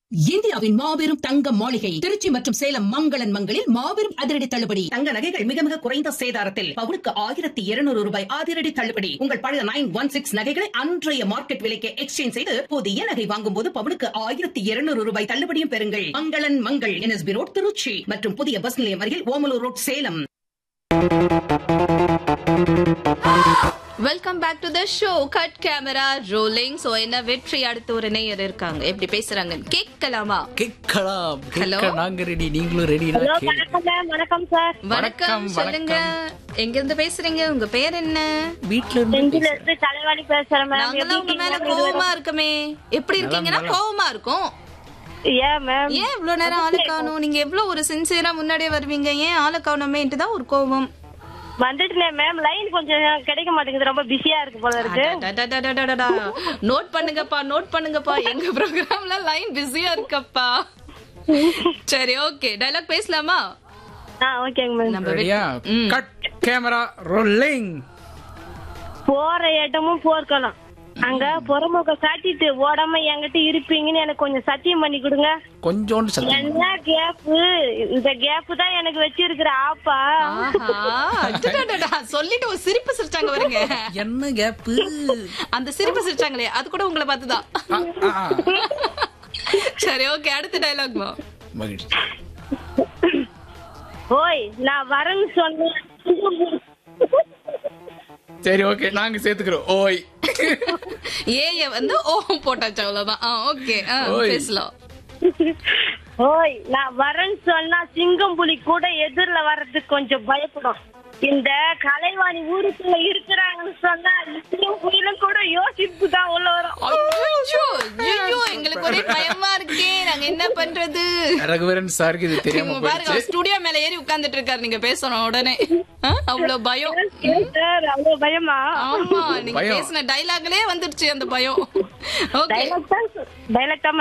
இந்தியாவின் மாபெரும் தங்க மாளிகை திருச்சி மற்றும் சேலம் மங்களன் மங்களில் மாபெரும் அதிரடி தள்ளுபடி தங்க நகைகள் மிக மிக குறைந்த சேதாரத்தில் பவுனுக்கு ஆயிரத்தி இருநூறு ரூபாய் அதிரடி தள்ளுபடி உங்கள் பழைய நைன் ஒன் சிக்ஸ் நகைகளை அன்றைய மார்க்கெட் விலைக்கு எக்ஸ்சேஞ்ச் செய்து புதிய நகை வாங்கும் போது பவுனுக்கு ஆயிரத்தி இருநூறு ரூபாய் தள்ளுபடியும் பெறுங்கள் மங்களன் மங்கள் என்எஸ்பி ரோட் திருச்சி மற்றும் புதிய பஸ் நிலையம் அருகில் Omalur road Salem welcome back to the show cut camera rolling so என்ன வெற்றி அடுத்து ஒரு நேயர் இருக்காங்க எப்படி பேசுறாங்க கேட்கலாமா கேட்கலாம் Hello. கேட்க நாங்க ரெடி நீங்களும் ரெடி ஹலோ வணக்கம் மேம் வணக்கம் சார் வணக்கம் வணக்கம், சொல்லுங்க எங்க இருந்து பேசுறீங்க உங்க பேர் என்ன வீட்ல இருந்து செஞ்சில இருந்து தலைவாணி பேசுறேன் மேம் நாங்கெல்லாம் உங்க மேல கோவமா இருக்கமே எப்படி இருக்கீங்கன்னா கோவமா இருக்கும் ஏன் மேம் ஏன் இவ்வளவு நேரம் ஆளு காணும் நீங்க எவ்வளவு ஒரு சின்சியரா முன்னாடியே வருவீங்க ஏன் ஆளு காணுமேன்ட்டு தான் ஒரு கோவம் வந்துட்டேன் மேம் லைன் கொஞ்சம் கிடைக்க மாட்டேங்குது ரொம்ப பிஸியா இருக்கு போல இருக்கு நோட் பண்ணுங்கப்பா நோட் பண்ணுங்கப்பா எங்க ப்ரோக்ராம்ல லைன் பிஸியா இருக்கப்பா சரி ஓகே டயலாக் பேசலாமா ஆ ஓகேங்க மேம் நம்ம ரெடியா ம். கட் கேமரா ரோலிங் போற இடமும் போர்க்கலாம் அங்க புறமுக காட்டிட்டு ஓடாம என்கிட்ட இருப்பீங்கன்னு எனக்கு கொஞ்சம் சத்தியம் பண்ணி கொடுங்க கொஞ்சோண்டு சத்தம் என்ன கேப்பு இந்த கேப்பு தான் எனக்கு வச்சிருக்கிற ஆப்பா ஆஹா, அடடடடா, சொல்லிட்டு ஒரு சிரிப்பு சிரிச்சாங்க வருங்க என்ன கேப்பு அந்த சிரிப்பு சிரிச்சாங்களே அது கூட உங்களை பார்த்துதான் சரி ஓகே அடுத்த டயலாக் மகிழ்ச்சி ஓய் நான் வரேன்னு சொன்னேன் சரி ஓகே நாங்க சேர்த்துக்கிறோம் ஓய் ஏய வந்து ஓ போட்டாச்சு அவ்வளவுதான் ஓகே ஓய். பேசலாம் ஓய் நான் வரேன்னு சொன்னா சிங்கம் புலி கூட எதிரில வர்றதுக்கு கொஞ்சம் பயப்படும் இந்த கலைவாணி ஊருக்குள்ள இருக்கிறாங்கன்னு சொன்னா சிங்கம் புலியும் கூட யோசிப்பு தான் உள்ள வரும் அச்சோ, ஐயோ, எங்களுக்கு ஒரே பயமா இருக்கே நாங்க என்ன பண்றது ரகுவரன் சாருக்கு இது தெரியாம இவங்க பாருங்க போயிடுச்சு ஸ்டுடியோ மேல ஏறி உட்கார்ந்துட்டு இருக்காரு நீங்க பேசணும் உடனே ஆ, அவ்வளவு பயம் சார் அவ்வளவு பயமா ஆமா நீங்க பயம். பேசின டைலாக்லயே வந்துருச்சு அந்த பயம் ஓகே டைலாக் தான் டைலாக் தான்